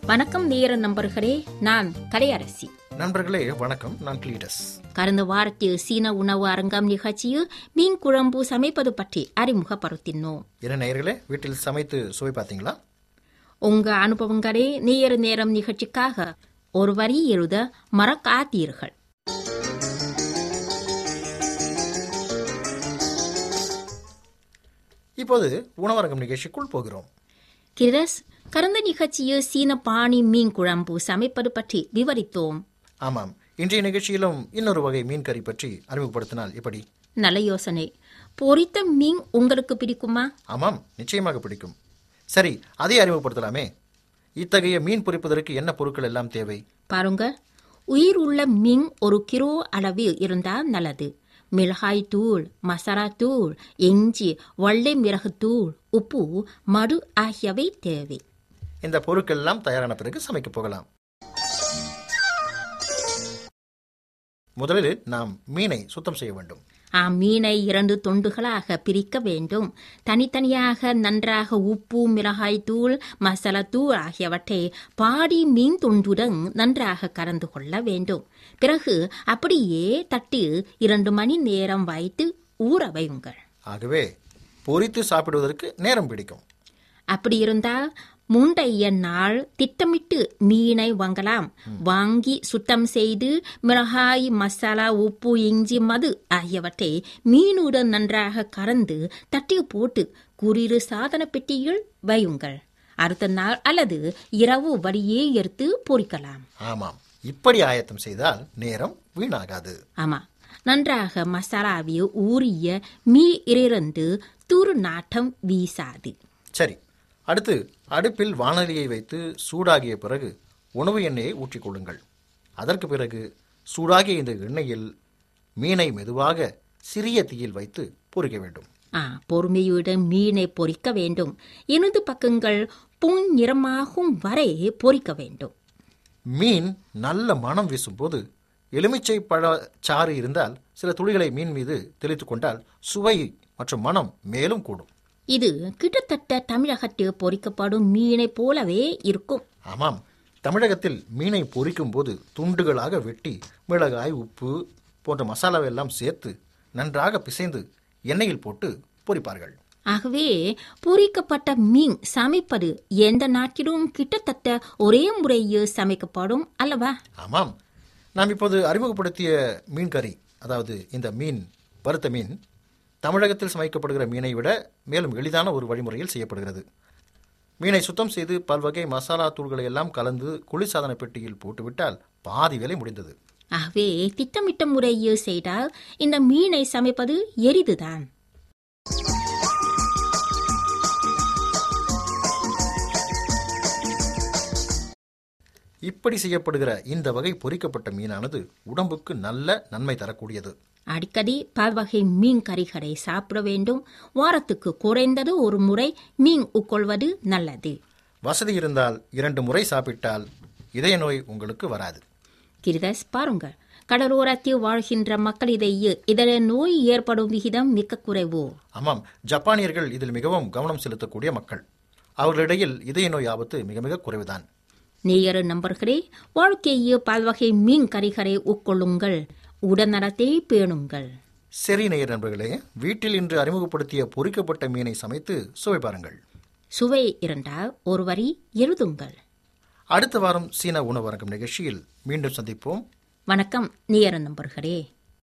வணக்கம் நேர நண்பர்களே நான் கலையரசி நண்பர்களே வணக்கம் நான் கிளீடஸ் கடந்த வாரத்தில் சீன உணவு அரங்கம் நிகழ்ச்சியில் மீன் குழம்பு சமைப்பது பற்றி அறிமுகப்படுத்தினோம் என்ன நேயர்களே வீட்டில் சமைத்து சுவை பார்த்தீங்களா உங்க அனுபவங்களே நேர நேரம் நிகழ்ச்சிக்காக ஒரு வரி எழுத மறக்காதீர்கள் இப்போது உணவரங்கம் நிகழ்ச்சிக்குள் போகிறோம் கிரஸ் கடந்த நிகழ்ச்சியில் சீன பாணி மீன் குழம்பு சமைப்பது பற்றி விவரித்தோம் ஆமாம் இன்றைய நிகழ்ச்சியிலும் இன்னொரு வகை மீன் கறி பற்றி அறிமுகப்படுத்தினால் எப்படி நல்ல யோசனை பொரித்த மீன் உங்களுக்கு பிடிக்குமா ஆமாம் நிச்சயமாக பிடிக்கும் சரி அதை அறிமுகப்படுத்தலாமே இத்தகைய மீன் பொரிப்பதற்கு என்ன பொருட்கள் எல்லாம் தேவை பாருங்க உயிர் உள்ள மீன் ஒரு கிலோ அளவில் இருந்தால் நல்லது மிளகாய் தூள் மசாலா தூள் இஞ்சி வெள்ளை மிளகு தூள் உப்பு மடு ஆகியவை தேவை இந்த பொருட்கள் எல்லாம் தயாரான பிறகு சமைக்க போகலாம் முதலில் நாம் மீனை சுத்தம் செய்ய வேண்டும் ஆ மீனை இரண்டு துண்டுகளாக பிரிக்க வேண்டும் தனித்தனியாக நன்றாக உப்பு மிளகாய் தூள் மசாலா தூள் ஆகியவற்றை பாடி மீன் துண்டுடன் நன்றாக கலந்து கொள்ள வேண்டும் பிறகு அப்படியே தட்டி இரண்டு மணி நேரம் வைத்து ஊற வையுங்கள் ஆகவே பொரித்து சாப்பிடுவதற்கு நேரம் பிடிக்கும் அப்படி இருந்தால் முந்தைய நாள் திட்டமிட்டு மீனை வாங்கலாம் வாங்கி சுத்தம் செய்து மிளகாய் மசாலா உப்பு இஞ்சி மது ஆகியவற்றை மீனுடன் நன்றாக கறந்து தட்டி போட்டு குளிர் சாதன பெட்டியில் வையுங்கள் அடுத்த நாள் அல்லது இரவு வழியே எடுத்து பொரிக்கலாம் ஆமாம் இப்படி ஆயத்தம் செய்தால் நேரம் வீணாகாது ஆமா நன்றாக மசாலாவில் ஊறிய மீரிலிருந்து துரு நாட்டம் வீசாது சரி அடுத்து அடுப்பில் வானலியை வைத்து சூடாகிய பிறகு உணவு எண்ணெயை ஊற்றிக் கொள்ளுங்கள் அதற்கு பிறகு சூடாகிய இந்த எண்ணெயில் மீனை மெதுவாக சிறிய தீயில் வைத்து பொரிக்க வேண்டும் ஆ பொறுமையுடன் மீனை பொரிக்க வேண்டும் எனது பக்கங்கள் புன் நிறமாகும் வரை பொரிக்க வேண்டும் மீன் நல்ல மனம் வீசும்போது எலுமிச்சை பழ சாறு இருந்தால் சில துளிகளை மீன் மீது தெளித்துக் கொண்டால் சுவை மற்றும் மனம் மேலும் கூடும் இது கிட்டத்தட்ட தமிழகத்தில் பொரிக்கப்படும் மீனை போலவே இருக்கும் ஆமாம் தமிழகத்தில் மீனை பொரிக்கும் போது துண்டுகளாக வெட்டி மிளகாய் உப்பு போன்ற மசாலாவை எல்லாம் சேர்த்து நன்றாக பிசைந்து எண்ணெயில் போட்டு பொரிப்பார்கள் ஆகவே பொரிக்கப்பட்ட மீன் சமைப்பது எந்த நாட்டிலும் கிட்டத்தட்ட ஒரே முறையில் சமைக்கப்படும் அல்லவா ஆமாம் நாம் இப்போது அறிமுகப்படுத்திய மீன் கறி அதாவது இந்த மீன் வறுத்த மீன் தமிழகத்தில் சமைக்கப்படுகிற மீனை விட மேலும் எளிதான ஒரு வழிமுறையில் செய்யப்படுகிறது மீனை சுத்தம் செய்து பல்வகை மசாலா தூள்களை எல்லாம் கலந்து குளிர்சாதன பெட்டியில் போட்டுவிட்டால் பாதி வேலை முடிந்தது ஆகவே திட்டமிட்ட முறையில் செய்தால் இந்த மீனை சமைப்பது எளிதுதான் இப்படி செய்யப்படுகிற இந்த வகை பொரிக்கப்பட்ட மீனானது உடம்புக்கு நல்ல நன்மை தரக்கூடியது அடிக்கடி பல்வகை மீன் கறிகளை சாப்பிட வேண்டும் வாரத்துக்கு குறைந்தது ஒரு முறை மீன் உட்கொள்வது நல்லது வசதி இருந்தால் இரண்டு முறை சாப்பிட்டால் இதய நோய் உங்களுக்கு வராது கிரிதஸ் பாருங்கள் கடலோரத்தில் வாழ்கின்ற மக்களிடையே இதர நோய் ஏற்படும் விகிதம் மிக குறைவு ஆமாம் ஜப்பானியர்கள் இதில் மிகவும் கவனம் செலுத்தக்கூடிய மக்கள் அவர்களிடையில் இதய நோய் ஆபத்து மிக மிக குறைவுதான் நேயர் நண்பர்களே வாழ்க்கையில் பல்வகை மீன் கறிகளை உட்கொள்ளுங்கள் உடல்நலத்தை பேணுங்கள் சரி நேயர் நண்பர்களே வீட்டில் இன்று அறிமுகப்படுத்திய பொரிக்கப்பட்ட மீனை சமைத்து சுவை பாருங்கள் சுவை இருந்தால் ஒரு வரி எழுதுங்கள் அடுத்த வாரம் சீன உணவரங்கம் நிகழ்ச்சியில் மீண்டும் சந்திப்போம் வணக்கம் நேயர் நண்பர்களே